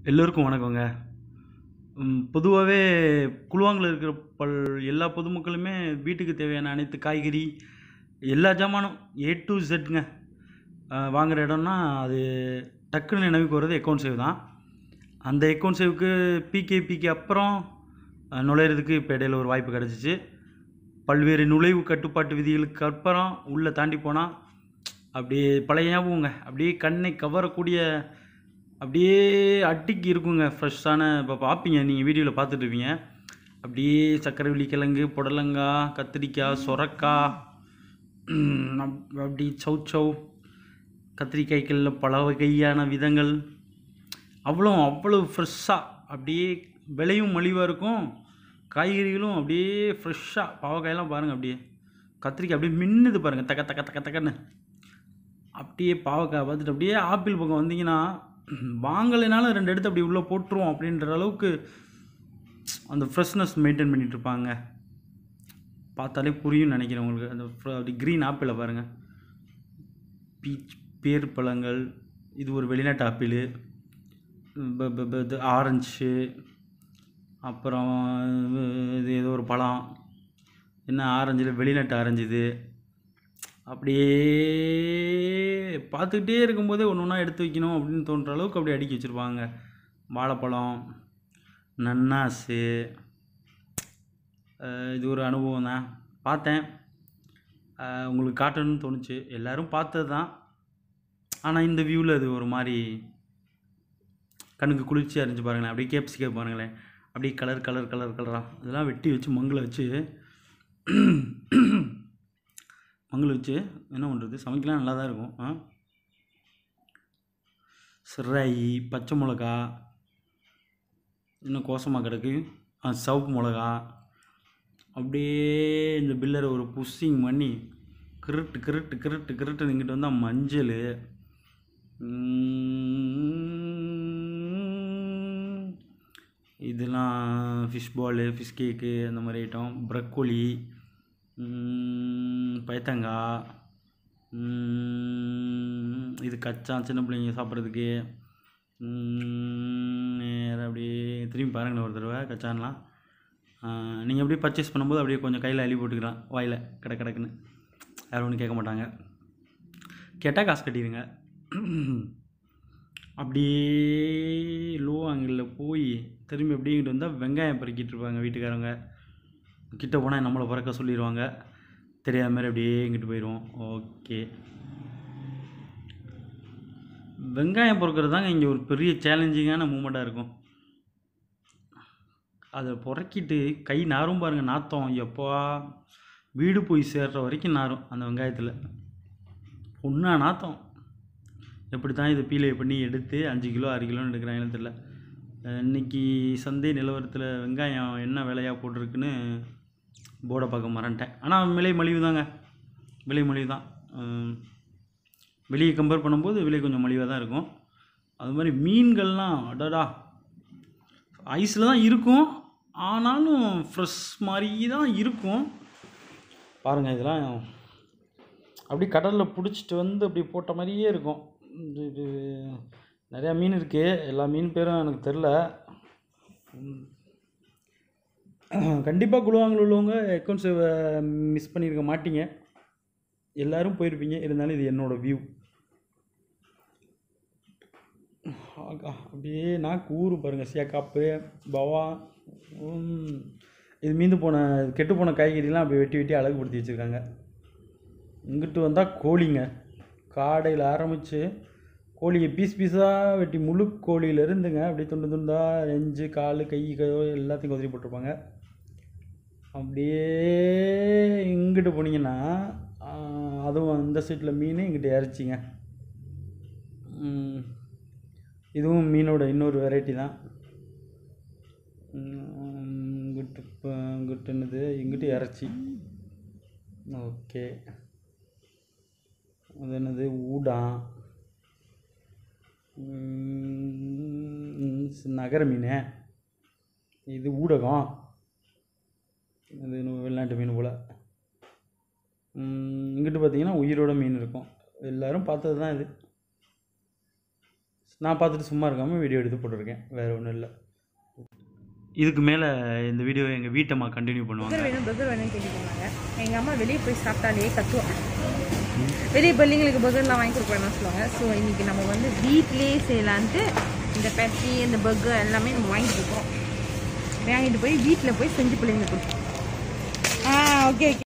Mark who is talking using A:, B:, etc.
A: எல்லோருக்கும் வணக்கங்க பொதுவாகவே குழுவாங்கில் இருக்கிற பல் எல்லா பொதுமக்களுமே வீட்டுக்கு தேவையான அனைத்து காய்கறி எல்லா ஜாமானும் ஏ டு ஜெட்ங்க வாங்குகிற இடம்னா அது டக்குன்னு நினைவுக்கு வர்றது அக்கௌண்ட் சேவ் தான் அந்த அக்கௌண்ட் சேவுக்கு பிகேபிக்கு அப்புறம் அஹ், நுழையிறதுக்கு இப்போ இடையில ஒரு வாய்ப்பு கிடச்சிச்சு பல்வேறு நுழைவு கட்டுப்பாட்டு விதிகளுக்கு அப்புறம் உள்ளே தாண்டி போனால் அப்படியே பழைய ஞாபகங்க அப்படியே கண்ணை கவரக்கூடிய அப்படியே அட்டிக்கு இருக்குங்க ஃப்ரெஷ்ஷான இப்போ பார்ப்பீங்க நீங்கள் வீடியோவில் பார்த்துட்ருப்பீங்க அப்படியே சக்கரவள்ளி கிழங்கு புடலங்காய் கத்திரிக்காய் சொரக்காய் உம், அப்- அப்படி சௌ சௌ கத்திரிக்காய்களில் பல வகையான விதங்கள் அவ்வளோ அவ்வளோ ஃப்ரெஷ்ஷாக அப்படியே விலையும் மலிவாக இருக்கும் காய்கறிகளும் அப்படியே ஃப்ரெஷ்ஷாக பாவக்காயெல்லாம் பாருங்கள் அப்படியே கத்திரிக்காய் அப்படியே மின்னுது பாருங்கள் தக்க தக்க தக்க தக்கன்னு அப்படியே பாவக்காய் பார்த்துட்டு அப்படியே ஆப்பிள் பக்கம் வந்தீங்கன்னா வாங்கலைனாலும் ரெண்டு எடுத்து அப்படி உள்ளே போட்டுருவோம் அப்படின்ற அளவுக்கு அந்த ஃப்ரெஷ்னஸ் மெயின்டைன் பண்ணிட்டு இருப்பாங்க பார்த்தாலே புரியும் நினைக்கிறேன் உங்களுக்கு அந்த fr- அப்படி க்ரீன் ஆப்பிளை பாருங்கள் பீச் பேர் பழங்கள் இது ஒரு வெளிநாட்டு ஆப்பிள் இது ஆரஞ்சு அப்புறம் இது ஏதோ ஒரு பழம் என்ன ஆரஞ்சில் வெளிநாட்டு ஆரஞ்சு இது அப்படியே பார்த்துக்கிட்டே இருக்கும்போதே ஒன்று ஒன்றா எடுத்து வைக்கணும் அப்படின்னு தோன்ற அளவுக்கு அப்படியே அடுக்கி வச்சுருப்பாங்க வாழைப்பழம் நன்னாசு அஹ் இது ஒரு அனுபவம் தான் பார்த்தேன் அஹ் உங்களுக்கு காட்டணும்னு தோணுச்சு எல்லோரும் பார்த்தது தான் ஆனால் இந்த வியூவில் அது ஒரு மாதிரி கண்ணுக்கு குளிர்ச்சியாக இருந்துச்சு பாருங்களேன் அப்படியே கேப்சிக்கே பாருங்களேன் அப்படியே கலர் கலர் கலர் கலராக இதெல்லாம் வெட்டி வச்சு மங்கில் வச்சு மங்கில் வச்சு என்ன பண்ணுறது சமைக்கலாம் நல்லா தான் இருக்கும் ஆ சிராயி பச்சை மிளகா இன்னும் கோசமாக கிடக்கு ஆ சிவப்பு மிளகா அப்படியே இந்த பில்லரை ஒரு புஷ்ஷிங் பண்ணி கிருட்டு கிருட்டு கிருட்டு கிருட்டு இங்கிட்டு வந்தால் மஞ்சள் உம், இதெல்லாம் ஃபிஷ் பாலு ஃபிஷ் கேக்கு அந்த மாதிரி ஐட்டம் ப்ரக்கோலி பயத்தங்காய் உம், இது கச்சா சின்ன பிள்ளைங்க சாப்பிட்றதுக்கு நேராக அப்படியே திரும்பி பாருங்களேன் ஒரு தடவை கச்சான்லாம் நீங்கள் அப்படியே பர்ச்சேஸ் பண்ணும்போது அப்படியே கொஞ்சம் கையில் அள்ளி போட்டுக்கலாம் வாயில் கடை கிடக்குன்னு யாரும் ஒன்றும் கேட்க மாட்டாங்க கேட்டால் காசு கட்டிடுங்க அப்படியே லோ ஆங்கிளில் போய் திரும்பி அப்படியே இங்கிட்டு வந்தால் வெங்காயம் பறிக்கிட்டு இருப்பாங்க வீட்டுக்காரங்க கிட்ட போனால் நம்மளை பறக்க சொல்லிடுவாங்க தெரியாத மாதிரி அப்படியே இங்கிட்டு போயிடுவோம் ஓகே வெங்காயம் பொறுக்கிறது தாங்க இங்கே ஒரு பெரிய சேலஞ்சிங்கான மூமெண்ட்டாக இருக்கும் அதை பொறக்கிட்டு கை நாரும் பாருங்கள் நாத்தம் எப்பா வீடு போய் சேர்ற வரைக்கும் நாரும் அந்த வெங்காயத்தில் ஒன்றா நாத்தம் எப்படி தான் இதை பீலை பண்ணி எடுத்து அஞ்சு கிலோ ஆறு கிலோன்னு எடுக்கிறாங்கன்னு தெரில அஹ் இன்னைக்கு சந்தை நிலவரத்தில் வெங்காயம் என்ன விலையாக போட்டிருக்குன்னு போர்டை பார்க்க மறந்துட்டேன் ஆனால் விலை மலிவு தாங்க விலை மலிவு தான் அஹ் வெளியே கம்பேர் பண்ணும்போது விலை கொஞ்சம் மலிவாக தான் இருக்கும் அது மாதிரி மீன்கள்லாம் அடடா ஐஸில் தான் இருக்கும் ஆனாலும் ஃப்ரெஷ் மாதிரி தான் இருக்கும் பாருங்கள் இதெல்லாம் அப்படி கடலில் பிடிச்சிட்டு வந்து அப்படி போட்ட மாதிரியே இருக்கும் இது இது நிறையா மீன் இருக்குது எல்லா மீன் பேரும் எனக்கு தெரில கண்டிப்பாக குழுவாங்கல உள்ளவங்க அக்கௌண்ட்ஸை மிஸ் பண்ணியிருக்க மாட்டீங்க எல்லாரும் போயிருப்பீங்க இருந்தாலும் இது என்னோடய வியூ ஆகா அப்படியே நாக்கு ஊறு பாருங்கள் சேக்காப்பு பவா உம். இது மீந்து போன கெட்டு போன காய்கறிலாம் அப்படி வெட்டி வெட்டி அழகுபடுத்தி வச்சுருக்காங்க இங்கிட்டு வந்தால் கோழிங்க காடையில் ஆரம்பித்து கோழியை பீஸ் பீஸாக வெட்டி முழு கோழியிலேருந்துங்க அப்படியே துண்டு துண்டா நெஞ்சு கால் கை கையோ எல்லாத்தையும் கொதிரி போட்டிருப்பாங்க அப்படியே இங்கிட்டு போனீங்கன்னா ஆஹ், அதுவும் அந்த சைட்டில் மீன் இங்கிட்டு இறச்சிங்க இதுவும் மீனோட இன்னொரு வெரைட்டி தான் உம், இங்கிட்டு இப்போ இங்கிட்டு என்னது இங்கிட்டு இறச்சி ஓகே அது என்னது ஊடான் உம், நகர மீன் இது ஊடகம் இது இன்னும் வெளிநாட்டு மீன் போல் இங்கிட்டு பார்த்தீங்கன்னா உயிரோட மீன் இருக்கும் எல்லோரும் பார்த்தது தான் இது நான் பார்த்துட்டு சும்மா இருக்காமல் வீடியோ எடுத்து போட்டிருக்கேன் வேறு ஒன்றும் இல்லை இதுக்கு மேலே இந்த வீடியோ எங்கள் வீட்டம்மா கண்டினியூ பண்ணுவாங்க
B: பர்கர் வேணும் பர்கர் வேணும்னு கேட்டு போனாங்க எங்கள் அம்மா வெளியே போய் சாப்பிட்டாலே கத்துவாங்க வெளியே பிள்ளைங்களுக்கு பர்கர்லாம் வாங்கி கொடுப்பேன்னு சொல்லுவாங்க ஸோ இன்னைக்கு நம்ம வந்து வீட்டிலேயே செய்யலான்ட்டு இந்த பெப்சி இந்த பர்கர் எல்லாமே நம்ம வாங்கிட்டு இருக்கோம் வாங்கிட்டு போய் வீட்டில் போய் செஞ்சு பிள்ளைங்களுக்கு கொடுப்போம் ஆ ஓகே ஓகே